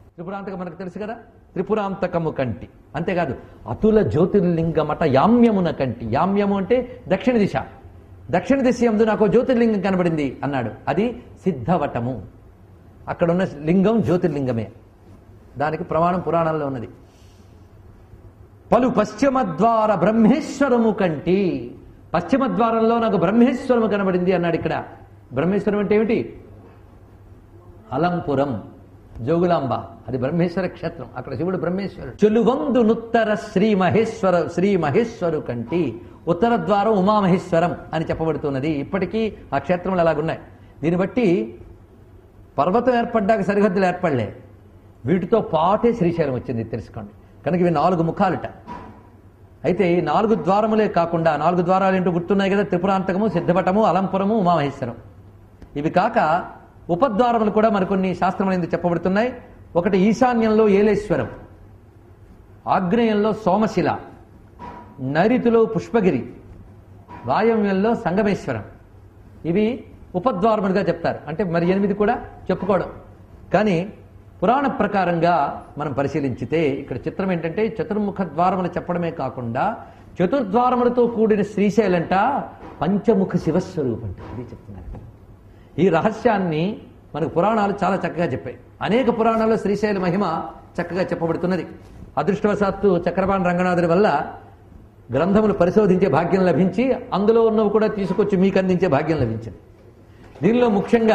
త్రిపురాంతకం మనకు తెలుసు కదా త్రిపురాంతకము కంటి అంతేకాదు అతుల జ్యోతిర్లింగమట యామ్యమున కంటి యామ్యము అంటే దక్షిణ దిశ దక్షిణ దిశ ఎందు నాకు జ్యోతిర్లింగం కనబడింది అన్నాడు అది సిద్ధవటము అక్కడ ఉన్న లింగం జ్యోతిర్లింగమే దానికి ప్రమాణం పురాణంలో ఉన్నది పలు పశ్చిమ ద్వార బ్రహ్మేశ్వరము కంటి పశ్చిమ ద్వారంలో నాకు బ్రహ్మేశ్వరము కనబడింది అన్నాడు ఇక్కడ బ్రహ్మేశ్వరం అంటే ఏమిటి అలంపురం జోగులాంబ అది బ్రహ్మేశ్వర క్షేత్రం అక్కడ శివుడు బ్రహ్మేశ్వరుడు చెలువందు నుత్తర శ్రీ మహేశ్వర శ్రీ మహేశ్వరు కంటి ఉత్తర ద్వారం ఉమామహేశ్వరం అని చెప్పబడుతున్నది ఇప్పటికీ ఆ క్షేత్రములు అలాగున్నాయి దీన్ని బట్టి పర్వతం ఏర్పడ్డాక సరిహద్దులు ఏర్పడలే వీటితో పాటే శ్రీశైలం వచ్చింది తెలుసుకోండి కనుక ఇవి నాలుగు ముఖాలుట అయితే ఈ నాలుగు ద్వారములే కాకుండా నాలుగు ద్వారాలు ఏంటో గుర్తున్నాయి కదా త్రిపురాంతకము సిద్ధవటము అలంపురము ఉమామహేశ్వరం ఇవి కాక ఉపద్వారములు కూడా మరికొన్ని శాస్త్రములు ఎందుకు చెప్పబడుతున్నాయి ఒకటి ఈశాన్యంలో ఏలేశ్వరం ఆగ్నేయంలో సోమశిల నైరుతిలో పుష్పగిరి వాయవ్యంలో సంగమేశ్వరం ఇవి ఉపద్వారములుగా చెప్తారు అంటే మరి ఎనిమిది కూడా చెప్పుకోవడం కానీ పురాణ ప్రకారంగా మనం పరిశీలించితే ఇక్కడ చిత్రం ఏంటంటే చతుర్ముఖ ద్వారములు చెప్పడమే కాకుండా చతుర్ద్వారములతో కూడిన శ్రీశైలంట పంచముఖ శివస్వరూపంట ఇది చెప్తున్నారు ఈ రహస్యాన్ని మనకు పురాణాలు చాలా చక్కగా చెప్పాయి అనేక పురాణాల్లో శ్రీశైల మహిమ చక్కగా చెప్పబడుతున్నది అదృష్టవశాత్తు చక్రపాణి రంగనాథుడి వల్ల గ్రంథములు పరిశోధించే భాగ్యం లభించి అందులో ఉన్నవి కూడా తీసుకొచ్చి మీకు అందించే భాగ్యం లభించింది దీనిలో ముఖ్యంగా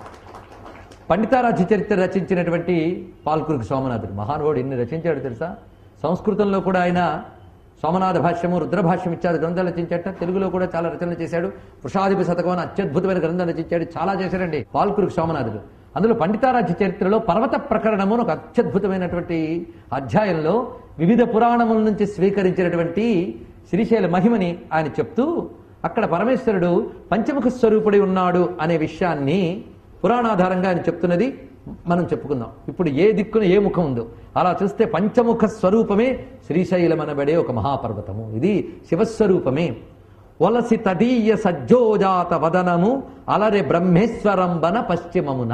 పండితారాధ్య చరిత్ర రచించినటువంటి పాల్కురికి సోమనాథుడు మహానుభావుడు ఎన్ని రచించాడు తెలుసా సంస్కృతంలో కూడా ఆయన సోమనాథ భాష్యము రుద్రభాష్యం ఇత్యాది గ్రంథాలు రచించాట తెలుగులో కూడా చాలా రచనలు చేశాడు వృషాధిప శతకం అని అత్యద్భుతమైన గ్రంథం రచించాడు చాలా చేశాడండి పాల్కురికి సోమనాథుడు అందులో పండితారాధ్య చరిత్రలో పర్వత ప్రకరణము అని ఒక అత్యద్భుతమైనటువంటి అధ్యాయంలో వివిధ పురాణముల నుంచి స్వీకరించినటువంటి శ్రీశైల మహిమని ఆయన చెప్తూ అక్కడ పరమేశ్వరుడు పంచముఖ స్వరూపుడి ఉన్నాడు అనే విషయాన్ని పురాణాధారంగా ఆయన చెప్తున్నది మనం చెప్పుకుందాం ఇప్పుడు ఏ దిక్కున ఏ ముఖం ఉందో అలా చూస్తే పంచముఖ స్వరూపమే శ్రీశైలం అనబడే ఒక మహాపర్వతము ఇది శివస్వరూపమే వలసి తదీయ సజ్జోజాత వదనము అలరె బ్రహ్మేశ్వరంబన పశ్చిమమున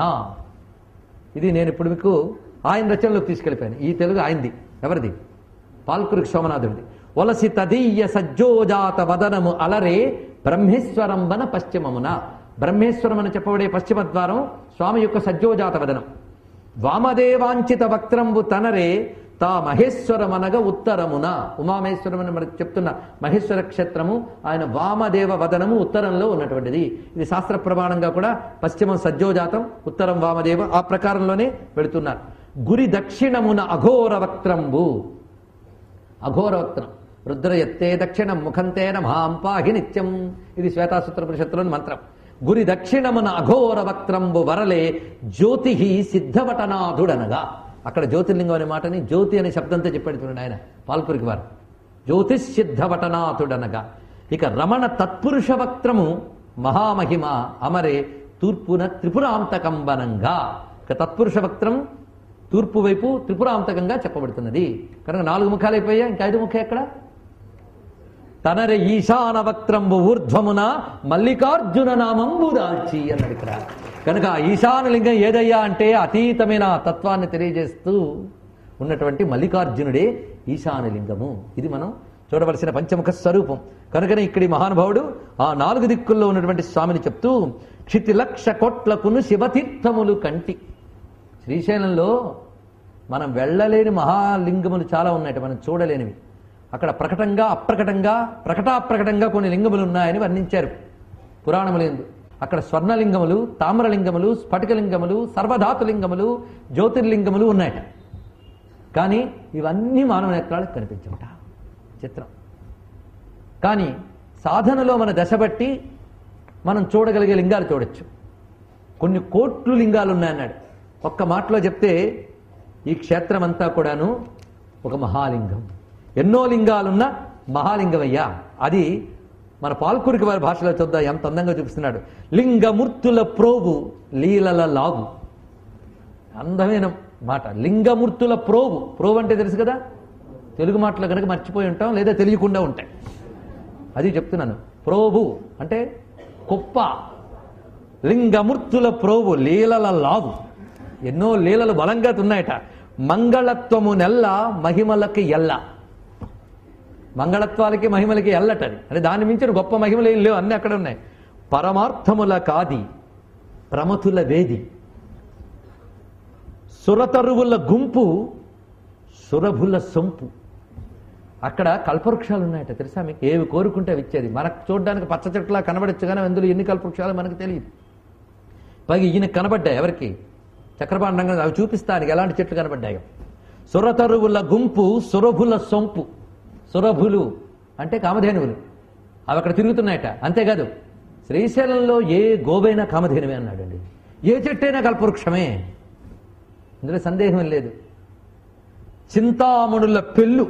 ఇది నేను ఇప్పుడు మీకు ఆయన రచనలోకి తీసుకెళ్ళిపోయాను ఈ తెలుగు ఆయనది ఎవరిది పాల్కురికి సోమనాథుడిది వలసి తదీయ సజ్జోజాత వదనము అలరే బ్రహ్మేశ్వరంబన పశ్చిమమున బ్రహ్మేశ్వరం అని చెప్పబడే పశ్చిమ ద్వారం స్వామి యొక్క సజ్జోజాత వదనం వామదేవాంచిత వక్త్రంబు తనరే తా మహేశ్వరమనగా ఉత్తరమున ఉమామహేశ్వరం అని మనకు చెప్తున్న మహేశ్వర క్షేత్రము ఆయన వామదేవ వదనము ఉత్తరంలో ఉన్నటువంటిది ఇది శాస్త్ర ప్రమాణంగా కూడా పశ్చిమం సజ్జోజాతం ఉత్తరం వామదేవ ఆ ప్రకారంలోనే వెళుతున్నారు గురి దక్షిణమున అఘోర వక్త్రంబు అఘోర వక్త్రం రుద్ర ఎత్తే దక్షిణం ముఖంతేన మహాం పాహి నిత్యం ఇది శ్వేతాసూత్ర పరిషత్తులోని మంత్రం గురి దక్షిణమున అఘోర వక్త్రంబు వరలే జ్యోతి సిద్ధవటనాథుడనగా అక్కడ జ్యోతిర్లింగం అనే మాటని జ్యోతి అనే శబ్దంతో చెప్పాడు చూడండి ఆయన పాల్పురికి వారు జ్యోతిష్ సిద్ధవటనాథుడనగా ఇక రమణ తత్పురుష వక్త్రము మహామహిమ అమరే తూర్పున త్రిపురాంతకంబనంగా ఇక తత్పురుష వక్త్రం తూర్పు వైపు త్రిపురాంతకంగా చెప్పబడుతున్నది కనుక నాలుగు ముఖాలు అయిపోయా ఇంకా ఐదు ముఖం ఎక్కడ తనరే ఈశాన వక్త్రంబు ఊర్ధ్వమున మల్లికార్జున నామంబు దాల్చి అన్నాడు ఇక్కడ కనుక ఆ ఈశాన లింగం ఏదయ్యా అంటే అతీతమైన ఆ తత్వాన్ని తెలియజేస్తూ ఉన్నటువంటి మల్లికార్జునుడే ఈశాన లింగము ఇది మనం చూడవలసిన పంచముఖ స్వరూపం కనుకనే ఇక్కడి మహానుభావుడు ఆ నాలుగు దిక్కుల్లో ఉన్నటువంటి స్వామిని చెప్తూ క్షితి లక్ష కోట్లకును శివతీర్థములు కంటి శ్రీశైలంలో మనం వెళ్ళలేని మహాలింగములు చాలా ఉన్నాయట మనం చూడలేనివి అక్కడ ప్రకటంగా అప్రకటంగా ప్రకటాప్రకటంగా కొన్ని లింగములు ఉన్నాయని వర్ణించారు పురాణములందు అక్కడ స్వర్ణలింగములు తామ్రలింగములు స్ఫటికలింగములు సర్వధాతులింగములు జ్యోతిర్లింగములు ఉన్నాయట కానీ ఇవన్నీ మానవ నేత్రాలకు కనిపించవట చిత్రం కానీ సాధనలో మన దశ బట్టి మనం చూడగలిగే లింగాలు చూడొచ్చు కొన్ని కోట్లు లింగాలు ఉన్నాయన్నాడు ఒక్క మాటలో చెప్తే ఈ క్షేత్రం అంతా కూడాను ఒక మహాలింగం ఎన్నో లింగాలున్న మహాలింగమయ్యా అది మన పాల్కురికి వారి భాషలో చూద్దాం ఎంత అందంగా చూపిస్తున్నాడు లింగమూర్తుల ప్రోగు లీలల లాగు అందమైన మాట లింగమూర్తుల ప్రోగు ప్రోగు అంటే తెలుసు కదా తెలుగు మాటలు కనుక మర్చిపోయి ఉంటాం లేదా తెలియకుండా ఉంటాయి అది చెప్తున్నాను ప్రోభు అంటే కుప్ప లింగమూర్తుల ప్రోభు లీలల లాగు ఎన్నో లీలలు బలంగా ఉన్నాయట మంగళత్వము నెల్ల మహిమలకి ఎల్ల మంగళత్వాలకి మహిమలకి ఎల్లటది అంటే దాన్ని మించిన గొప్ప మహిమలు ఏం లేవు అన్నీ అక్కడ ఉన్నాయి పరమార్థముల కాది ప్రమతుల వేది సురతరువుల గుంపు సురభుల సొంపు అక్కడ కల్పవృక్షాలు ఉన్నాయట తెలుసా మీకు ఏవి కోరుకుంటే అవి ఇచ్చేది మనకు చూడడానికి పచ్చ చెట్లా కనబడచ్చు కానీ అందులో ఎన్ని కల్పవృక్షాలు మనకు తెలియదు పైగా ఈయన కనబడ్డాయి ఎవరికి చక్రపాండంగా అవి చూపిస్తానికి ఎలాంటి చెట్లు కనబడ్డాయో సురతరువుల గుంపు సురభుల సొంపు సురభులు అంటే కామధేనువులు అవి అక్కడ తిరుగుతున్నాయట అంతేకాదు శ్రీశైలంలో ఏ గోబైనా కామధేనువే అన్నాడండి ఏ చెట్టైనా కల్పవృక్షమే ఇందులో సందేహం లేదు చింతామణుల పెళ్ళు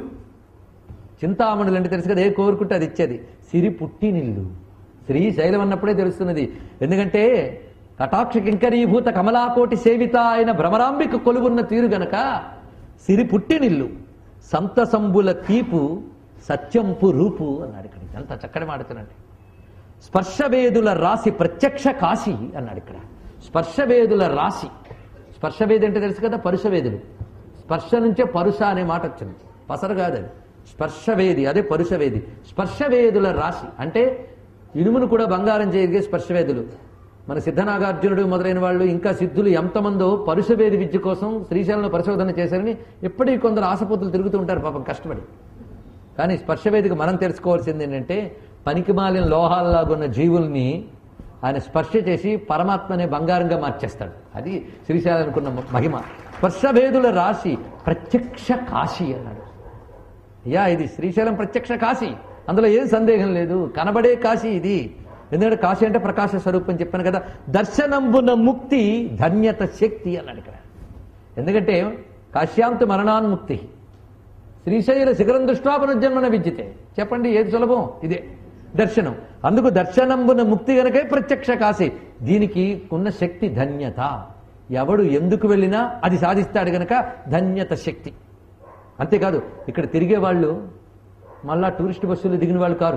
చింతామణులు అంటే తెలుసు కదా ఏ కోరుకుంటే అది ఇచ్చేది సిరి పుట్టినిల్లు శ్రీశైలం అన్నప్పుడే తెలుస్తున్నది ఎందుకంటే కటాక్ష కింకరీభూత కమలాకోటి సేవిత అయిన భ్రమరాంబిక కొలువున్న తీరు గనక సిరి పుట్టినిల్లు సంతసంబుల తీపు సత్యంపు రూపు అన్నాడు ఇక్కడ ఎంత చక్కటి మాడుతున్నట్టు స్పర్శవేదుల రాశి ప్రత్యక్ష కాశీ అన్నాడు ఇక్కడ స్పర్శవేదుల రాశి స్పర్శవేది అంటే తెలుసు కదా పరుషవేదులు స్పర్శ నుంచే పరుష అనే మాట వచ్చింది పసరు కాదు అది స్పర్శవేది అదే పరుషవేది స్పర్శవేదుల రాశి అంటే ఇనుమును కూడా బంగారం చేయగలిగే స్పర్శవేదులు మన సిద్ధనాగార్జునుడు మొదలైన వాళ్ళు ఇంకా సిద్ధులు ఎంతమందో పరుషవేది విద్య కోసం శ్రీశైలంలో పరిశోధన చేశారని ఎప్పటికీ కొందరు ఆసపోతులు తిరుగుతూ ఉంటారు పాపం కష్టపడి కానీ స్పర్శవేదిక మనం తెలుసుకోవాల్సింది ఏంటంటే పనికిమాలిన లోహాల్లాగున్న జీవుల్ని ఆయన స్పర్శ చేసి పరమాత్మనే బంగారంగా మార్చేస్తాడు అది శ్రీశైలం అనుకున్న మహిమ స్పర్శభేదుల రాశి ప్రత్యక్ష కాశీ అన్నాడు అయ్యా ఇది శ్రీశైలం ప్రత్యక్ష కాశీ అందులో ఏం సందేహం లేదు కనబడే కాశీ ఇది ఎందుకంటే కాశీ అంటే ప్రకాశ స్వరూపం చెప్పాను కదా దర్శనంబున ముక్తి ధన్యత శక్తి అన్నాడు ఇక్కడ ఎందుకంటే కాశ్యాంత మరణాన్ముక్తి శ్రీశైల శిఖరం దృష్ట్యా పునర్జన్మన విద్యతే చెప్పండి ఏది సులభం ఇదే దర్శనం అందుకు దర్శనంబున ముక్తి గనకే ప్రత్యక్ష కాశీ దీనికి ఉన్న శక్తి ధన్యత ఎవడు ఎందుకు వెళ్ళినా అది సాధిస్తాడు గనక ధన్యత శక్తి అంతేకాదు ఇక్కడ తిరిగే వాళ్ళు మళ్ళా టూరిస్ట్ బస్సులు దిగిన వాళ్ళు కారు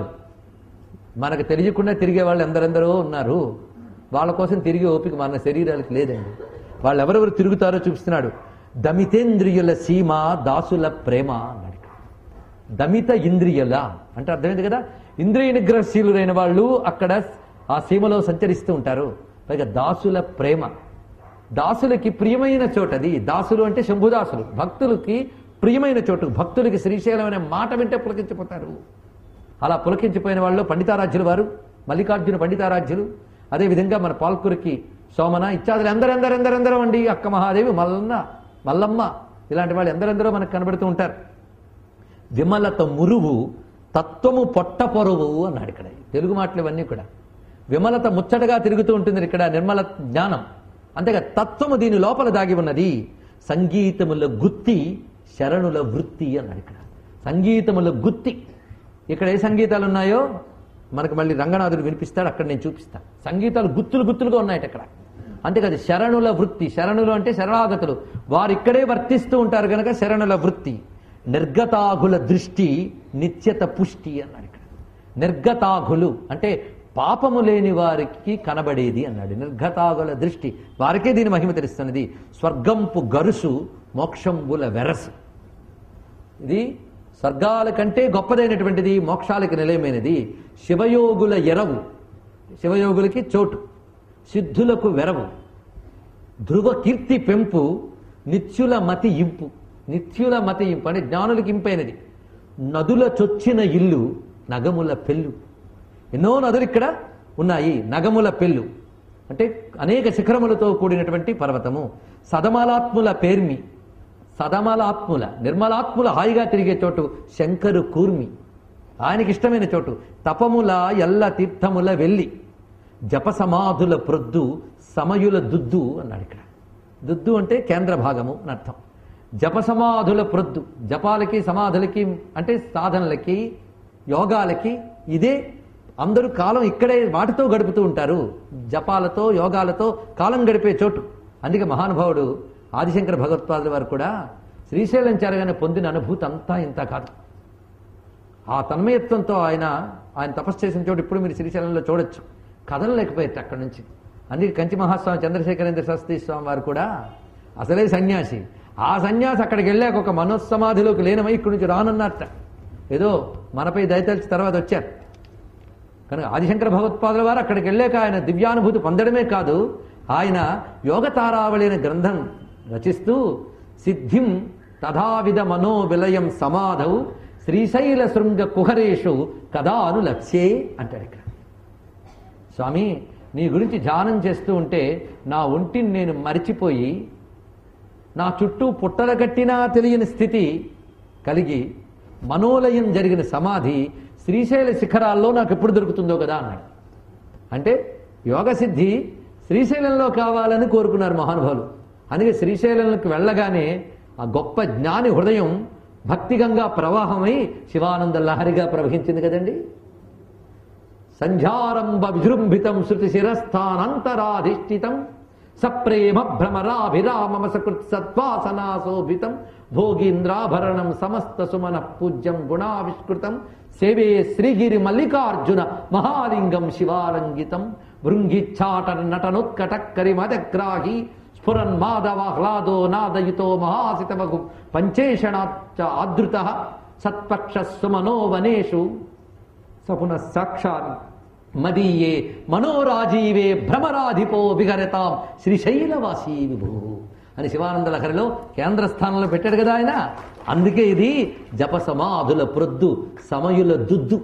మనకు తెలియకుండా తిరిగే వాళ్ళు ఎందరెందరో ఉన్నారు వాళ్ళ కోసం తిరిగే ఓపిక మన శరీరాలకు లేదండి వాళ్ళు ఎవరెవరు తిరుగుతారో చూపిస్తున్నాడు దమితేంద్రియుల సీమ దాసుల ప్రేమ అన్నాడు ఇక్కడ. దమిత ఇంద్రియుల అంటే అర్థమైంది కదా ఇంద్రియ నిగ్రహశీలురైన వాళ్ళు అక్కడ ఆ సీమలో సంచరిస్తూ ఉంటారు పైగా దాసుల ప్రేమ దాసులకి ప్రియమైన చోటది దాసులు అంటే శంభుదాసులు భక్తులకి ప్రియమైన చోటు భక్తులకి శ్రీశైలం అనే మాట వింటే పులకించిపోతారు అలా పులకించిపోయిన వాళ్ళు పండితారాధ్యులు వారు మల్లికార్జున పండితారాధ్యులు అదేవిధంగా మన పాల్కురికి సోమన ఇత్యాదులు ఎందరెందరెందరెందరో అండి అక్క మహాదేవి మల్లన్న మల్లమ్మ ఇలాంటి వాళ్ళు ఎందరెందరో మనకు కనబడుతూ ఉంటారు విమలత మురువు తత్వము పొట్ట పొరువు అన్నాడు ఇక్కడ తెలుగు మాటలు ఇవన్నీ కూడా విమలత ముచ్చటగా తిరుగుతూ ఉంటుంది ఇక్కడ నిర్మల జ్ఞానం అంతేగా తత్వము దీని లోపల దాగి ఉన్నది సంగీతముల గుత్తి శరణుల వృత్తి అన్నాడు ఇక్కడ సంగీతముల గుత్తి ఇక్కడ ఏ సంగీతాలు ఉన్నాయో మనకు మళ్ళీ రంగనాథుడు వినిపిస్తాడు అక్కడ నేను చూపిస్తాను సంగీతాలు గుత్తులు గుత్తులుగా ఉన్నాయట అక్కడ అంతేకాదు శరణుల వృత్తి శరణులు అంటే శరణాగతులు వారు ఇక్కడే వర్తిస్తూ ఉంటారు కనుక శరణుల వృత్తి నిర్గతాగుల దృష్టి నిత్యత పుష్టి అన్నాడు ఇక్కడ నిర్గతాగులు అంటే పాపము లేని వారికి కనబడేది అన్నాడు నిర్గతాగుల దృష్టి వారికే దీని మహిమ తెలుస్తున్నది స్వర్గంపు గరుసు మోక్షంబుల వెరసు ఇది స్వర్గాల కంటే గొప్పదైనటువంటిది మోక్షాలకు నిలయమైనది శివయోగుల ఎరవు శివయోగులకి చోటు సిద్ధులకు వెరవు ధ్రువ కీర్తి పెంపు నిత్యుల మతి ఇంపు నిత్యుల మతి ఇంపు అంటే జ్ఞానులకి ఇంపైనది నదుల చొచ్చిన ఇల్లు నగముల పెళ్ళు ఎన్నో నదులు ఇక్కడ ఉన్నాయి నగముల పెళ్ళు అంటే అనేక శిఖరములతో కూడినటువంటి పర్వతము సదమలాత్ముల పేర్మి సదమలాత్ముల నిర్మలాత్ముల హాయిగా తిరిగే చోటు శంకరు కూర్మి ఆయనకి ఇష్టమైన చోటు తపముల ఎల్ల తీర్థముల వెళ్ళి జప సమాధుల ప్రొద్దు సమయుల దుద్దు అన్నాడు ఇక్కడ దుద్దు అంటే కేంద్ర భాగము అని అర్థం జప సమాధుల ప్రొద్దు జపాలకి సమాధులకి అంటే సాధనలకి యోగాలకి ఇదే అందరూ కాలం ఇక్కడే వాటితో గడుపుతూ ఉంటారు జపాలతో యోగాలతో కాలం గడిపే చోటు అందుకే మహానుభావుడు ఆదిశంకర భగవత్పాదుల వారు కూడా శ్రీశైలం చేరగానే పొందిన అనుభూతి అంతా ఇంత కాదు ఆ తన్మయత్వంతో ఆయన ఆయన తపస్సు చేసిన చోటు ఇప్పుడు మీరు శ్రీశైలంలో చూడొచ్చు కదలలేకపోయారు అక్కడి నుంచి అందుకే కంచి మహాస్వామి చంద్రశేఖరేంద్ర సరస్వతి స్వామి వారు కూడా అసలే సన్యాసి ఆ సన్యాసి అక్కడికి వెళ్ళాక ఒక మనస్సమాధిలోకి లేనమై ఇక్కడి నుంచి రానున్నట్ట ఏదో మనపై దయతలిచి తర్వాత వచ్చారు కనుక ఆదిశంకర భగవత్పాదుల వారు అక్కడికి వెళ్ళాక ఆయన దివ్యానుభూతి పొందడమే కాదు ఆయన యోగతారావళి అనే గ్రంథం రచిస్తూ సిద్ధిం తథావిధ మనో విలయం సమాధౌ శ్రీశైల శృంగ కుహరేషు కదాను లక్ష్యే అంటాడు ఇక్కడ స్వామి నీ గురించి ధ్యానం చేస్తూ ఉంటే నా ఒంటిని నేను మరిచిపోయి నా చుట్టూ పుట్టల కట్టినా తెలియని స్థితి కలిగి మనోలయం జరిగిన సమాధి శ్రీశైల శిఖరాల్లో నాకు ఎప్పుడు దొరుకుతుందో కదా అన్నాడు అంటే యోగ సిద్ధి శ్రీశైలంలో కావాలని కోరుకున్నారు మహానుభావులు అందుకే శ్రీశైలంలోకి వెళ్ళగానే ఆ గొప్ప జ్ఞాని హృదయం భక్తిగంగా ప్రవాహమై శివానంద లహరిగా ప్రవహించింది కదండి సంధ్యారంభ విజృంభితం శృతి శిరస్థానంతరాధిష్ఠితం సప్రేమ భ్రమరాభిరామమ సకృత్ సత్వాసనాశోభితం భోగీంద్రాభరణం సమస్త సుమన పూజ్యం గుణావిష్కృతం సేవే శ్రీగిరి మల్లికార్జున మహాలింగం శివాలంగితం భృంగిచ్చాటన నటనోత్కటక్కరి మదగ్రాహి స్ఫురన్ మాధవాహ్లాదో నాదయుతో మహాసితమగు పంచేషణాచ్చ ఆదృత సత్పక్ష సుమనో వనేషు సపున సాక్షాత్ మదీయే మనోరాజీవే భ్రమరాధిపో విహరతాం శ్రీశైలవాసీ విభూ అని శివానంద లహరిలో కేంద్ర స్థానంలో పెట్టాడు కదా ఆయన అందుకే ఇది జప సమాధుల ప్రొద్దు సమయుల దుద్దు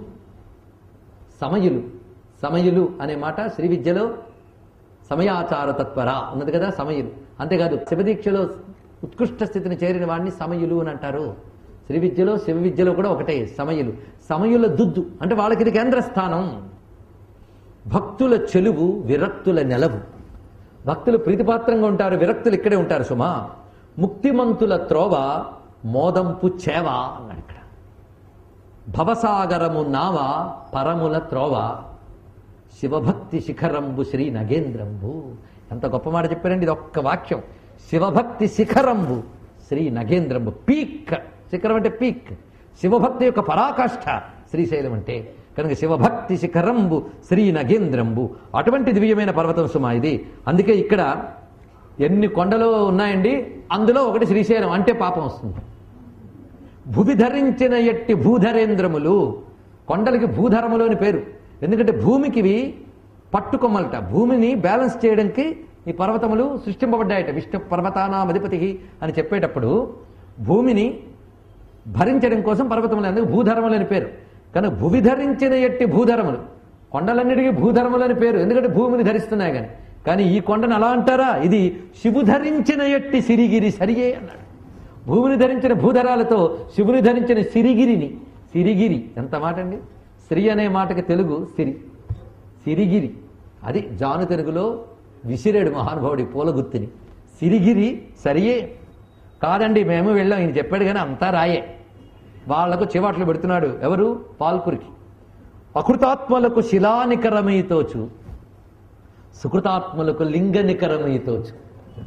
సమయులు సమయులు అనే మాట శ్రీ విద్యలో సమయాచార తత్పర ఉన్నది కదా సమయులు అంతేకాదు శివదీక్షలో ఉత్కృష్ట స్థితిని చేరిన వాడిని సమయులు అని అంటారు శ్రీ విద్యలో శివ విద్యలో కూడా ఒకటే సమయులు సమయుల దుద్దు అంటే వాళ్ళకి ఇది కేంద్ర స్థానం భక్తుల చెలువు విరక్తుల నెలవు భక్తులు ప్రీతిపాత్రంగా ఉంటారు విరక్తులు ఇక్కడే ఉంటారు సుమా ముక్తిమంతుల త్రోవ మోదంపు చేవ అన్నాడు ఇక్కడ భవసాగరము నావ పరముల త్రోవ శివభక్తి శిఖరంబు శ్రీ నగేంద్రంబు ఎంత గొప్ప మాట చెప్పారండి ఇది ఒక్క వాక్యం శివభక్తి శిఖరంబు శ్రీ నగేంద్రంబు పీక్ శిఖరం అంటే పీక్ శివభక్తి యొక్క పరాకాష్ఠ శ్రీశైలం అంటే కనుక శివభక్తి శిఖరంబు శ్రీ నగేంద్రంబు అటువంటి దివ్యమైన పర్వతం సుమా ఇది అందుకే ఇక్కడ ఎన్ని కొండలు ఉన్నాయండి అందులో ఒకటి శ్రీశైలం అంటే పాపం వస్తుంది భువి ధరించిన ఎట్టి భూధరేంద్రములు కొండలకి భూధరములు అని పేరు ఎందుకంటే భూమికి ఇవి పట్టుకొమ్మలట భూమిని బ్యాలెన్స్ చేయడానికి ఈ పర్వతములు సృష్టింపబడ్డాయట విష్ణు పర్వతానామధిపతి అని చెప్పేటప్పుడు భూమిని భరించడం కోసం పర్వతములు అందుకు భూధరములు అని పేరు కానీ భువి ధరించిన ఎట్టి భూధరములు కొండలన్నిటికీ భూధరములు అని పేరు ఎందుకంటే భూమిని ధరిస్తున్నాయి కానీ కానీ ఈ కొండను అలా అంటారా ఇది శివు ధరించిన ఎట్టి సిరిగిరి సరియే అన్నాడు భూమిని ధరించిన భూధరాలతో శివుని ధరించిన సిరిగిరిని సిరిగిరి ఎంత మాట అండి శ్రీ అనే మాటకి తెలుగు సిరి సిరిగిరి అది జాను తెలుగులో విసిరాడు మహానుభావుడి పూల గుత్తిని సిరిగిరి సరియే కాదండి మేము వెళ్ళాం ఈయన చెప్పాడు కానీ అంతా రాయే వాళ్లకు చివాట్లు పెడుతున్నాడు ఎవరు పాల్కురికి అకృతాత్మలకు శిలానికరమైతోచు సుకృతాత్మలకు లింగనికరమైతోచు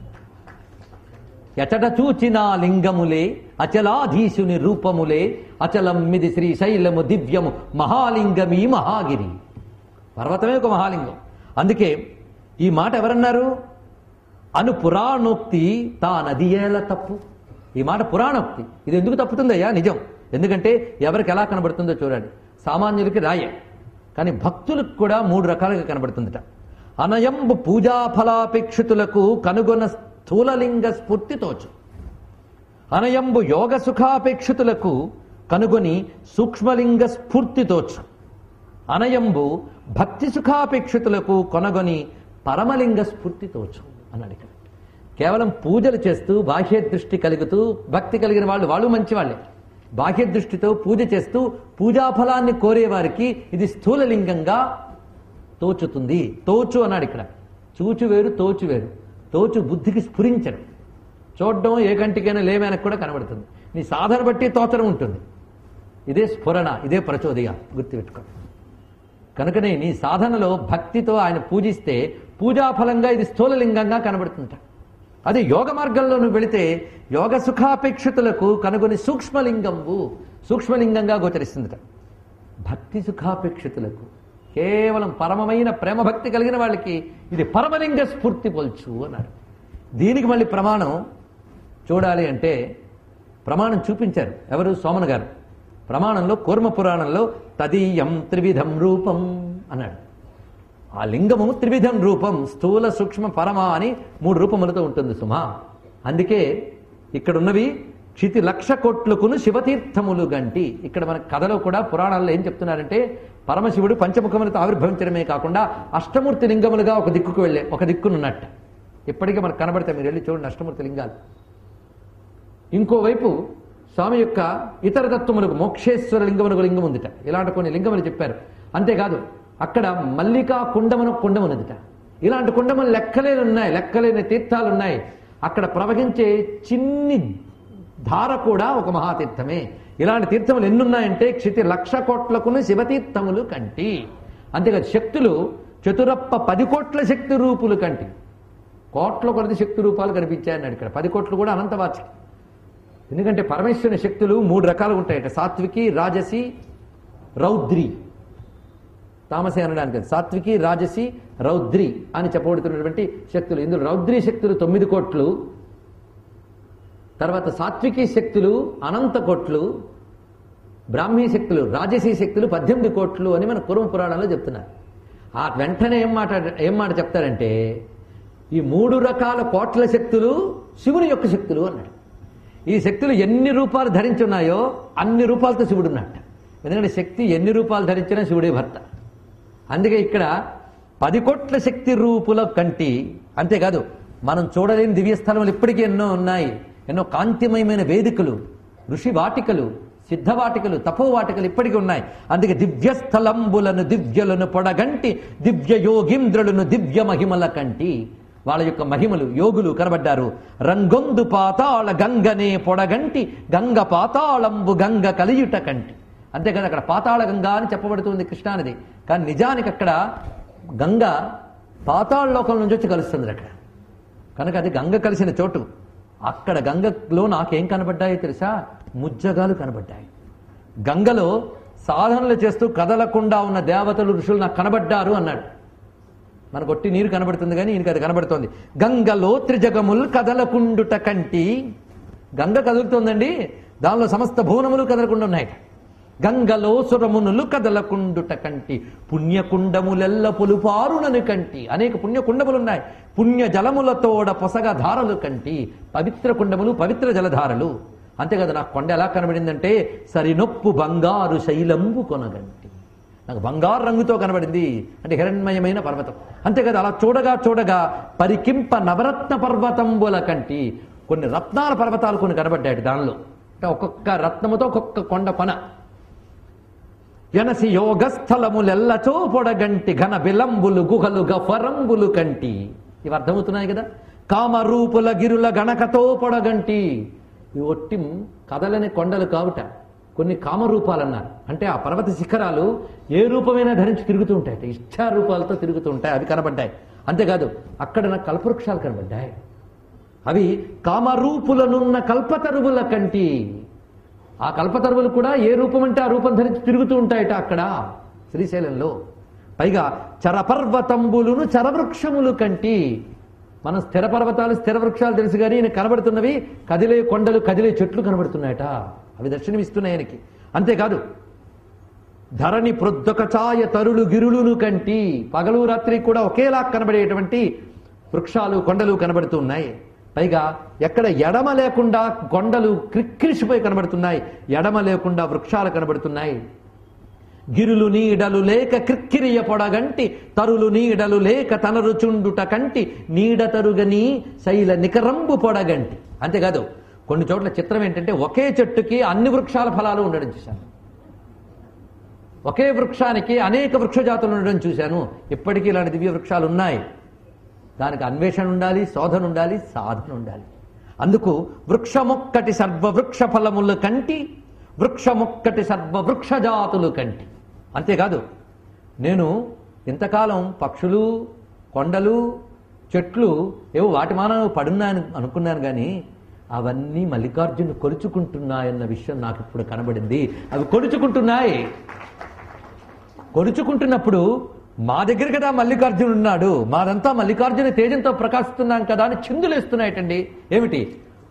ఎచట చూచిన లింగములే అచలాధీశుని రూపములే అచలమ్మిది శ్రీశైలము దివ్యము మహాలింగమీ మహాగిరి పర్వతమే ఒక మహాలింగం అందుకే ఈ మాట ఎవరన్నారు అను పురాణోక్తి తా నదియేల తప్పు ఈ మాట పురాణోక్తి ఇది ఎందుకు తప్పుతుందయ్యా నిజం ఎందుకంటే ఎవరికి ఎలా కనబడుతుందో చూడండి సామాన్యులకి రాయే కానీ భక్తులకు కూడా మూడు రకాలుగా కనబడుతుందట అనయంబు పూజాఫలాపేక్షితులకు కనుగొన స్థూలలింగ స్ఫూర్తితోచు అనయంబు యోగ సుఖాపేక్షితులకు కనుగొని సూక్ష్మలింగ స్ఫూర్తితోచు అనయంబు భక్తి సుఖాపేక్షితులకు కొనగొని పరమలింగ స్ఫూర్తితోచు అన్నాడు ఇక్కడ కేవలం పూజలు చేస్తూ బాహ్య దృష్టి కలుగుతూ భక్తి కలిగిన వాళ్ళు వాళ్ళు మంచి వాళ్ళే బాహ్య దృష్టితో పూజ చేస్తూ పూజాఫలాన్ని కోరేవారికి ఇది స్థూలలింగంగా తోచుతుంది తోచు అన్నాడు ఇక్కడ చూచు వేరు తోచు వేరు తోచు బుద్ధికి స్ఫురించడం చూడడం ఏ కంటికైనా లేవనకు కూడా కనబడుతుంది నీ సాధన బట్టి తోచడం ఉంటుంది ఇదే స్ఫురణ ఇదే ప్రచోదయ గుర్తుపెట్టుకోండి కనుకనే నీ సాధనలో భక్తితో ఆయన పూజిస్తే పూజాఫలంగా ఇది స్థూలలింగంగా కనబడుతుంట అదే యోగ మార్గంలో నువ్వు వెళితే యోగ సుఖాపేక్షితులకు కనుగొని సూక్ష్మలింగంబు సూక్ష్మలింగంగా గోచరిస్తుందట భక్తి సుఖాపేక్షితులకు కేవలం పరమమైన ప్రేమ భక్తి కలిగిన వాళ్ళకి ఇది పరమలింగ స్ఫూర్తి పొల్చు అన్నాడు దీనికి మళ్ళీ ప్రమాణం చూడాలి అంటే ప్రమాణం చూపించారు ఎవరు సోమన్ గారు ప్రమాణంలో కూర్మ పురాణంలో తదీయం త్రివిధం రూపం అన్నాడు ఆ లింగము త్రివిధం రూపం స్థూల సూక్ష్మ పరమ అని మూడు రూపములతో ఉంటుంది సుమా అందుకే ఇక్కడ ఉన్నవి క్షితి లక్ష కోట్లకును శివతీర్థములు గంటి ఇక్కడ మన కథలో కూడా పురాణాల్లో ఏం చెప్తున్నారంటే పరమశివుడు పంచముఖములతో ఆవిర్భవించడమే కాకుండా అష్టమూర్తి లింగములుగా ఒక దిక్కుకు వెళ్ళే ఒక దిక్కునున్నట్టు ఇప్పటికీ మనకు కనబడతాయి మీరు వెళ్ళి చూడండి అష్టమూర్తి లింగాలు ఇంకోవైపు స్వామి యొక్క ఇతర తత్వములకు మోక్షేశ్వర లింగమునకు లింగం ఉందిట ఇలాంటి కొన్ని లింగములు చెప్పారు అంతేకాదు అక్కడ మల్లికా కుండమున కుండం ఉన్నదిట ఇలాంటి కుండములు లెక్కలేని ఉన్నాయి లెక్కలేని తీర్థాలు ఉన్నాయి అక్కడ ప్రవహించే చిన్ని ధార కూడా ఒక మహాతీర్థమే ఇలాంటి తీర్థములు ఎన్నున్నాయంటే క్షితి లక్ష కోట్లకును శివతీర్థములు కంటి అంతేకాదు శక్తులు చతురప్ప పది కోట్ల శక్తి రూపులు కంటి కోట్ల కొలది శక్తి రూపాలు కనిపించాయన్నాడు ఇక్కడ పది కోట్లు కూడా అనంతవాచి ఎందుకంటే పరమేశ్వరుని శక్తులు మూడు రకాలు ఉంటాయట సాత్వికి రాజసి రౌద్రి తామసే అనడానికి అది. సాత్వికి రాజసి రౌద్రి అని చెప్పబడుతున్నటువంటి శక్తులు ఇందులో రౌద్రి శక్తులు తొమ్మిది కోట్లు తర్వాత సాత్వికి శక్తులు అనంత కోట్లు బ్రాహ్మీ శక్తులు రాజసీ శక్తులు పద్దెనిమిది కోట్లు అని మన కురుమ పురాణంలో చెప్తున్నారు ఆ వెంటనే ఏం మాట ఏం మాట చెప్తారంటే ఈ మూడు రకాల కోట్ల శక్తులు శివుని యొక్క శక్తులు అన్నాడు ఈ శక్తులు ఎన్ని రూపాలు ధరించున్నాయో అన్ని రూపాలతో శివుడు ఉన్నట్ట ఎందుకంటే శక్తి ఎన్ని రూపాలు ధరించినా శివుడే భర్త అందుకే ఇక్కడ పది కోట్ల శక్తి రూపుల కంటి అంతేకాదు మనం చూడలేని దివ్యస్థలములు ఇప్పటికీ ఎన్నో ఉన్నాయి ఎన్నో కాంతిమయమైన వేదికలు ఋషి వాటికలు సిద్ధ వాటికలు తపో వాటికలు ఇప్పటికీ ఉన్నాయి అందుకే దివ్యస్థలంబులను దివ్యలను పొడగంటి దివ్య యోగింద్రులను దివ్య మహిమల కంటి వాళ్ళ యొక్క మహిమలు యోగులు కనబడ్డారు రంగొందు పాతాళ గంగనే పొడగంటి గంగ పాతాళంబు గంగ కలియుట కంటి అంతే కదా అక్కడ పాతాళ గంగా అని చెప్పబడుతుంది కృష్ణానది కానీ నిజానికి అక్కడ గంగ పాతాళ లోకం నుంచి వచ్చి కలుస్తుంది అక్కడ కనుక అది గంగ కలిసిన చోటు అక్కడ గంగలో నాకేం కనబడ్డాయో తెలుసా ముజ్జగాలు కనబడ్డాయి గంగలో సాధనలు చేస్తూ కదలకుండా ఉన్న దేవతలు ఋషులు నాకు కనబడ్డారు అన్నాడు మనకు ఒట్టి నీరు కనబడుతుంది కానీ ఈయనకి అది కనబడుతోంది గంగలో త్రిజగముల్ కదలకుండుట కంటి గంగ కదులుతోందండి దానిలో సమస్త భువనములు కదలకుండా ఉన్నాయి గంగలో సురమునులు కదలకుండుట కంటి పుణ్యకుండములెల్ల పొలుపారునను కంటి అనేక పుణ్యకుండములు ఉన్నాయి పుణ్య జలములతోడ పొసగ ధారలు కంటి పవిత్ర కుండములు పవిత్ర జలధారలు అంతేకాదు నాకు కొండ ఎలా కనబడిందంటే సరినొప్పు బంగారు శైలంబు కొనగంటి నాకు బంగారు రంగుతో కనబడింది అంటే హిరణ్మయమైన పర్వతం అంతేకాదు అలా చూడగా చూడగా పరికింప నవరత్న పర్వతంబుల కంటి కొన్ని రత్నాల పర్వతాలు కొన్ని కనబడ్డాయి దానిలో అంటే ఒక్కొక్క రత్నముతో ఒక్కొక్క కొండ కొన ఎనసి యోగస్థలములెల్లచో పొడగంటి ఘన బిలంబులు గుహలు గఫరంబులు కంటి ఇవి అర్థమవుతున్నాయి కదా కామరూపుల గిరుల గణకతో పొడగంటి ఇవి ఒట్టి కదలని కొండలు కావుట కొన్ని కామరూపాలు అన్నారు అంటే ఆ పర్వత శిఖరాలు ఏ రూపమైనా ధరించి తిరుగుతూ ఉంటాయి ఇష్టా రూపాలతో తిరుగుతూ ఉంటాయి అవి కనబడ్డాయి అంతేకాదు అక్కడ నాకు కల్పవృక్షాలు కనబడ్డాయి అవి కామరూపులనున్న కల్పతరువుల కంటి ఆ కల్పతరువులు కూడా ఏ రూపం అంటే ఆ రూపం ధరించి తిరుగుతూ ఉంటాయట అక్కడ శ్రీశైలంలో పైగా చరపర్వతంబులును చరవృక్షములు కంటి మనం స్థిర పర్వతాలు స్థిర వృక్షాలు తెలుసు కానీ ఈయన కనబడుతున్నవి కదిలే కొండలు కదిలే చెట్లు కనబడుతున్నాయట అవి దర్శనమిస్తున్నాయి ఆయనకి అంతేకాదు ధరణి ప్రొద్దొక ఛాయ తరులు గిరులును కంటి పగలు రాత్రి కూడా ఒకేలా కనబడేటువంటి వృక్షాలు కొండలు కనబడుతూ ఉన్నాయి పైగా ఎక్కడ ఎడమ లేకుండా కొండలు క్రిక్కిరిసిపోయి కనబడుతున్నాయి ఎడమ లేకుండా వృక్షాలు కనబడుతున్నాయి గిరులు నీడలు లేక క్రిక్కిరియ పొడగంటి తరులు నీడలు లేక తనరుచుండుట కంటి నీడ తరుగని శైల నికరంబు పొడగంటి అంతేకాదు కొన్ని చోట్ల చిత్రం ఏంటంటే ఒకే చెట్టుకి అన్ని వృక్షాల ఫలాలు ఉండడం చూశాను ఒకే వృక్షానికి అనేక వృక్ష జాతులు ఉండడం చూశాను ఇప్పటికీ ఇలాంటి దివ్య వృక్షాలు ఉన్నాయి దానికి అన్వేషణ ఉండాలి శోధన ఉండాలి సాధన ఉండాలి అందుకు వృక్షమొక్కటి సర్వవృక్ష ఫలములు కంటి వృక్షమొక్కటి సర్వవృక్ష జాతులు కంటి అంతేకాదు నేను ఇంతకాలం పక్షులు కొండలు చెట్లు ఏవో వాటి మానవ పడున్నాయని అనుకున్నాను కానీ అవన్నీ మల్లికార్జును కొలుచుకుంటున్నాయన్న విషయం నాకు ఇప్పుడు కనబడింది అవి కొలుచుకుంటున్నాయి కొలుచుకుంటున్నప్పుడు మా దగ్గర కదా మల్లికార్జునుడు ఉన్నాడు మాదంతా మల్లికార్జున తేజంతో ప్రకాశిస్తున్నాం కదా అని చిందులేస్తున్నాయటండి ఏమిటి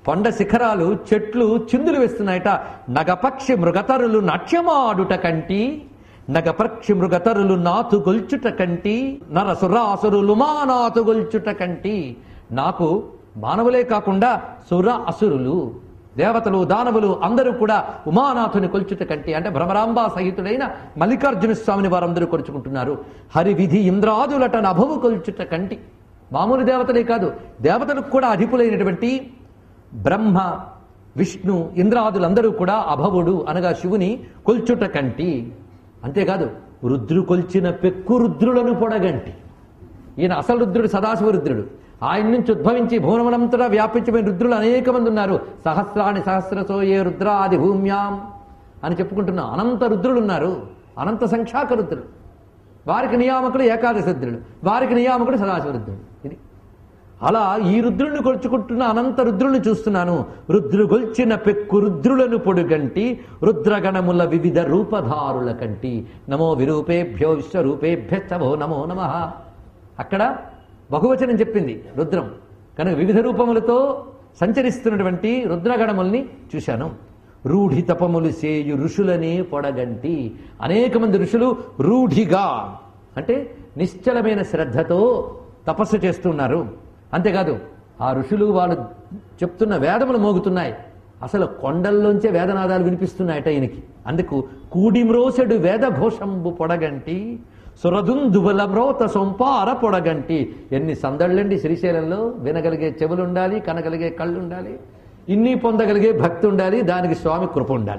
కొండ శిఖరాలు చెట్లు చిందులు వేస్తున్నాయట నగపక్షి మృగతరులు నాట్యమాడుట కంటి నగపక్షి మృగతరులు నాతు గొల్చుట కంటి నరసురాసురులు మానాతు గొల్చుట కంటి నాకు మానవులే కాకుండా సుర అసురులు దేవతలు దానవులు అందరూ కూడా ఉమానాథుని కొల్చుట కంటి అంటే భ్రమరాంబా సహితుడైన మల్లికార్జున స్వామిని వారందరూ కొలుచుకుంటున్నారు హరి విధి ఇంద్రాదులట నభవు కొల్చుట కంటి మామూలు దేవతలే కాదు దేవతలకు కూడా అధిపులైనటువంటి బ్రహ్మ విష్ణు ఇంద్రాదులందరూ కూడా అభవుడు అనగా శివుని కొల్చుట కంటి అంతేకాదు రుద్రు కొల్చిన పెక్కు రుద్రులను పొడగంటి ఈయన అసలు రుద్రుడు సదాశివ రుద్రుడు ఆయన నుంచి ఉద్భవించి భువనములంతటా వ్యాపించమైన రుద్రులు అనేక మంది ఉన్నారు సహస్రాని సహస్రసో ఏ రుద్రాది భూమ్యాం అని చెప్పుకుంటున్నాం అనంత రుద్రులు ఉన్నారు అనంత సంఖ్యాక రుద్రులు వారికి నియామకుడు ఏకాదశ రుద్రుడు వారికి నియామకుడు సదాశివ రుద్రుడు ఇది అలా ఈ రుద్రుని కొలుచుకుంటున్న అనంత రుద్రుని చూస్తున్నాను రుద్రు గొల్చిన పెక్కు రుద్రులను పొడుగంటి రుద్రగణముల వివిధ రూపధారుల కంటి నమో విరూపేభ్యో విశ్వరూపేభ్యో నమో నమ అక్కడ బహువచనం చెప్పింది రుద్రం కనుక వివిధ రూపములతో సంచరిస్తున్నటువంటి రుద్రగణముల్ని చూశాను రూఢి తపములు సేయు ఋషులనే పొడగంటి అనేక మంది ఋషులు రూఢిగా అంటే నిశ్చలమైన శ్రద్ధతో తపస్సు చేస్తున్నారు అంతేకాదు ఆ ఋషులు వాళ్ళు చెప్తున్న వేదములు మోగుతున్నాయి అసలు కొండల్లోంచే వేదనాదాలు వినిపిస్తున్నాయట ఈయనకి అందుకు కూడిమ్రోసెడు వేదఘోషంబు పొడగంటి సురదుందుబల మ్రోత సొంపార పొడగంటి ఎన్ని సందళ్ళండి శ్రీశైలంలో వినగలిగే చెవులు ఉండాలి కనగలిగే కళ్ళు ఉండాలి ఇన్ని పొందగలిగే భక్తి ఉండాలి దానికి స్వామి కృప ఉండాలి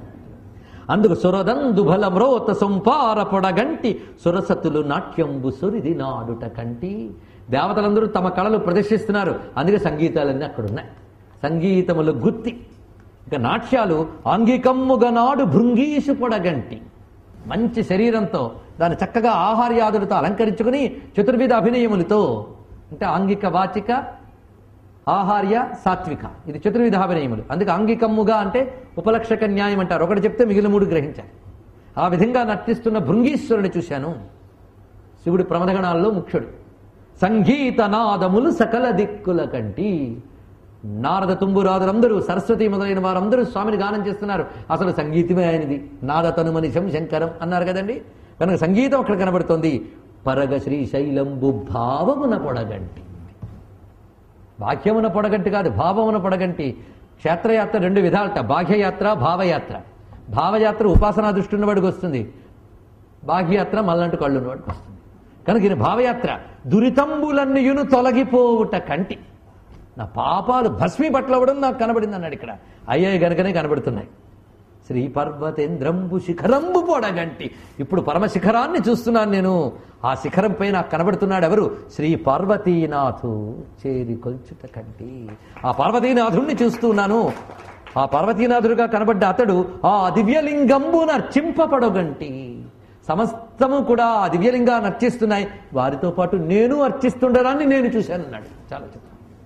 అందుకు సురదందు బలమ్రోత సొంపార పొడగంటి సురసతులు నాట్యంబు సురిది నాడుట కంటి దేవతలందరూ తమ కళలు ప్రదర్శిస్తున్నారు అందుకే సంగీతాలన్నీ అక్కడ ఉన్నాయి సంగీతములు గుత్తి ఇక నాట్యాలు ఆంగికమ్ముగా నాడు భృంగీషు పొడగంటి మంచి శరీరంతో దాన్ని చక్కగా ఆహార్యాదులతో అలంకరించుకుని చతుర్విధ అభినయములతో అంటే ఆంగిక వాచిక ఆహార్య సాత్విక ఇది చతుర్విధ అభినయములు అందుకే ఆంగికమ్ముగా అంటే ఉపలక్షక న్యాయం అంటారు ఒకటి చెప్తే మిగిలిన మూడు గ్రహించాలి ఆ విధంగా నర్తిస్తున్న భృంగీశ్వరుని చూశాను శివుడి ప్రమదగణాల్లో ముఖ్యుడు సంగీత నాదములు సకల దిక్కుల కంటి నారద తుంబురాదులందరూ సరస్వతి మొదలైన వారందరూ స్వామిని గానం చేస్తున్నారు అసలు సంగీతమే ఆయనది నాద తనుమనిషం శంకరం అన్నారు కదండి కనుక సంగీతం అక్కడ కనబడుతోంది పరగ శ్రీశైలంబు భావమున పొడగంటి బాహ్యమున పొడగంటి కాదు భావమున పొడగంటి క్షేత్రయాత్ర రెండు విధాలట బాహ్యయాత్ర భావయాత్ర భావయాత్ర ఉపాసనా దృష్టి ఉన్నవాడికి వస్తుంది బాహ్యయాత్ర మల్లంటి కళ్ళు ఉన్నవాడికి వస్తుంది కనుక ఈయన భావయాత్ర దురితంబులన్నయును తొలగిపోవుట కంటి నా పాపాలు భస్మీ పట్లవడం నాకు కనబడింది అన్నాడు ఇక్కడ అయ్యాయి గనుకనే కనబడుతున్నాయి శ్రీ పర్వతేంద్రంబు శిఖరంబు పొడగంటి ఇప్పుడు పరమ శిఖరాన్ని చూస్తున్నాను నేను ఆ శిఖరం పై నాకు కనబడుతున్నాడు ఎవరు శ్రీ పార్వతీనాథు చేరి కొల్చుట కంటి ఆ పార్వతీనాథుణ్ణి చూస్తున్నాను ఆ పార్వతీనాథుడుగా కనబడ్డ అతడు ఆ దివ్యలింగంబున అర్చింపబడగంటి సమస్తము కూడా ఆ దివ్యలింగాన్ని అర్చిస్తున్నాయి వారితో పాటు నేను అర్చిస్తుండడాన్ని నేను చూశాను అన్నాడు చాలా చిత్రం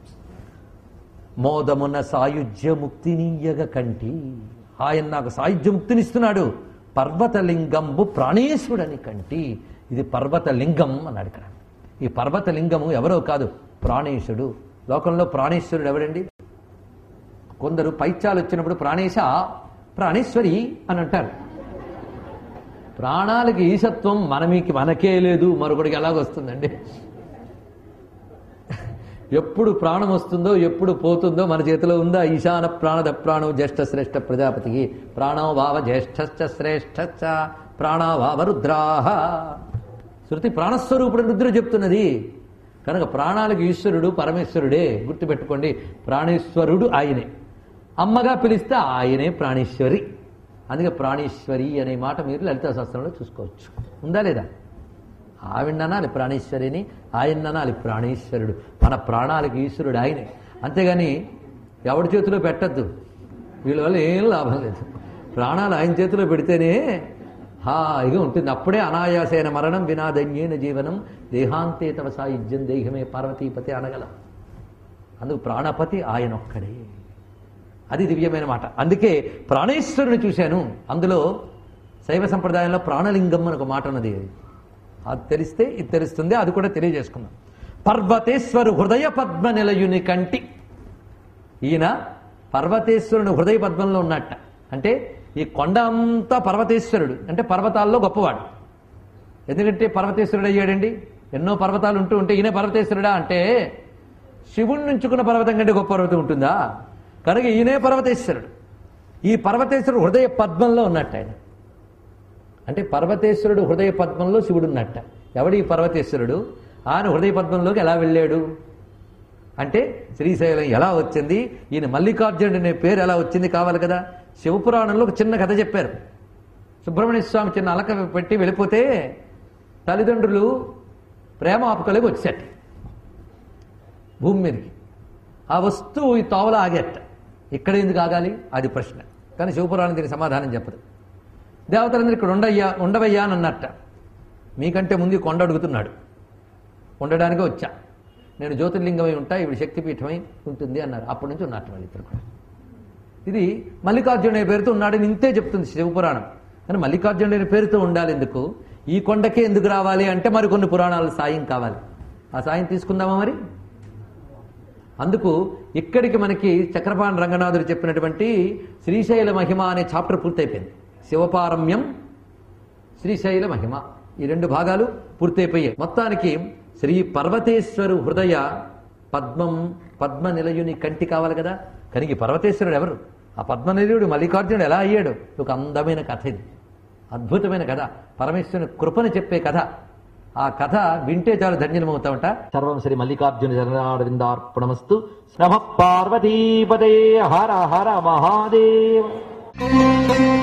మోదమున సాయుధ్య ముక్తినీయగ కంటి ఆయన నాకు సాయుధ్య ముక్తినిస్తున్నాడు పర్వతలింగంబు ప్రాణేశుడని కంటి ఇది పర్వతలింగం అన్నాడు ఇక్కడ ఈ పర్వతలింగము ఎవరో కాదు ప్రాణేశుడు లోకంలో ప్రాణేశ్వరుడు ఎవడండి కొందరు పైత్యాలు వచ్చినప్పుడు ప్రాణేశ ప్రాణేశ్వరి అని అంటారు ప్రాణాలకి ఈశత్వం మనమీకి మనకే లేదు మరొకడికి ఎలాగొస్తుందండి ఎప్పుడు ప్రాణం వస్తుందో ఎప్పుడు పోతుందో మన చేతిలో ఉందా ఈశాన ప్రాణద ప్రాణం జ్యేష్ఠ శ్రేష్ఠ ప్రజాపతికి ప్రాణో భావ జ్యేష్ఠశ్చ శ్రేష్ఠశ్చ ప్రాణాభావ రుద్రాహ శృతి ప్రాణస్వరూపుడు రుద్రుడు చెప్తున్నది కనుక ప్రాణాలకు ఈశ్వరుడు పరమేశ్వరుడే గుర్తుపెట్టుకోండి ప్రాణేశ్వరుడు ఆయనే అమ్మగా పిలిస్తే ఆయనే ప్రాణేశ్వరి అందుకే ప్రాణేశ్వరి అనే మాట మీరు లలితా శాస్త్రంలో చూసుకోవచ్చు ఉందా లేదా ఆవిడనాలి ప్రాణేశ్వరిని ఆయన్ననాలి ప్రాణేశ్వరుడు మన ప్రాణాలకి ఈశ్వరుడు ఆయనే అంతేగాని ఎవడి చేతిలో పెట్టద్దు వీళ్ళ వల్ల ఏం లాభం లేదు ప్రాణాలు ఆయన చేతిలో పెడితేనే హాయిగా ఉంటుంది అప్పుడే అనాయాసైన మరణం వినాదన్యేన జీవనం దేహాంతే తవ సాయుధ్యం దేహమే పార్వతీపతి అనగలం అందుకు ప్రాణపతి ఆయన ఒక్కడే అది దివ్యమైన మాట అందుకే ప్రాణేశ్వరుని చూశాను అందులో శైవ సంప్రదాయంలో ప్రాణలింగం అని ఒక మాట ఉన్నది అది తెలిస్తే ఇది తెలుస్తుంది అది కూడా తెలియజేసుకుందాం పర్వతేశ్వరు హృదయ పద్మ నిలయుని కంటి ఈయన పర్వతేశ్వరుని హృదయ పద్మంలో ఉన్నట్ట అంటే ఈ కొండ అంతా పర్వతేశ్వరుడు అంటే పర్వతాల్లో గొప్పవాడు ఎందుకంటే పర్వతేశ్వరుడు అయ్యాడండి ఎన్నో పర్వతాలు ఉంటూ ఉంటే ఈయన పర్వతేశ్వరుడా అంటే శివుణ్ణి నుంచుకున్న పర్వతం కంటే గొప్ప పర్వతం ఉంటుందా కనుక ఈయనే పర్వతేశ్వరుడు ఈ పర్వతేశ్వరుడు హృదయ పద్మంలో ఉన్నట్టు ఆయన అంటే పర్వతేశ్వరుడు హృదయ పద్మంలో శివుడు ఉన్నట్ట ఎవడు ఈ పర్వతేశ్వరుడు ఆయన హృదయ పద్మంలోకి ఎలా వెళ్ళాడు అంటే శ్రీశైలం ఎలా వచ్చింది ఈయన మల్లికార్జునుడు అనే పేరు ఎలా వచ్చింది కావాలి కదా శివపురాణంలో ఒక చిన్న కథ చెప్పారు సుబ్రహ్మణ్య స్వామి చిన్న అలక పెట్టి వెళ్ళిపోతే తల్లిదండ్రులు ప్రేమ ఆపుకలేకి వచ్చేట భూమి మీదకి ఆ వస్తువు ఈ తోవల ఆగేట ఇక్కడ ఎందుకు ఆగాలి అది ప్రశ్న కానీ శివపురాణం దీనికి సమాధానం చెప్పదు దేవతలందరూ ఇక్కడ ఉండయ్యా ఉండవయ్యా అని అన్నట్ట మీకంటే ముందు ఈ కొండ అడుగుతున్నాడు ఉండడానికే వచ్చా నేను జ్యోతిర్లింగమై ఉంటా ఇవి శక్తిపీఠమై ఉంటుంది అన్నారు అప్పటి నుంచి ఉన్నట్టు వాళ్ళు ఇద్దరు కూడా ఇది మల్లికార్జున అనే పేరుతో ఉన్నాడని ఇంతే చెప్తుంది శివపురాణం కానీ మల్లికార్జున అనే పేరుతో ఉండాలి ఎందుకు ఈ కొండకే ఎందుకు రావాలి అంటే మరి కొన్ని పురాణాల సాయం కావాలి ఆ సాయం తీసుకుందామా మరి అందుకు ఇక్కడికి మనకి చక్రపాణి రంగనాథుడు చెప్పినటువంటి శ్రీశైల మహిమ అనే చాప్టర్ పూర్తయిపోయింది శివపారమ్యం శ్రీశైల మహిమ ఈ రెండు భాగాలు పూర్తయిపోయాయి మొత్తానికి శ్రీ పర్వతేశ్వరు హృదయ పద్మం పద్మ నిలయుని కంటి కావాలి కదా కనుక ఈ పర్వతేశ్వరుడు ఎవరు ఆ పద్మనిలయుడు మల్లికార్జునుడు ఎలా అయ్యాడు ఒక అందమైన కథ ఇది అద్భుతమైన కథ పరమేశ్వరుని కృపను చెప్పే కథ ఆ కథ వింటే చాలు ధన్యమవుతామట సర్వం శ్రీ మల్లికార్జున చరణారవిందార్పణమస్తు నమ పార్వతీపదే హర హర మహాదేవ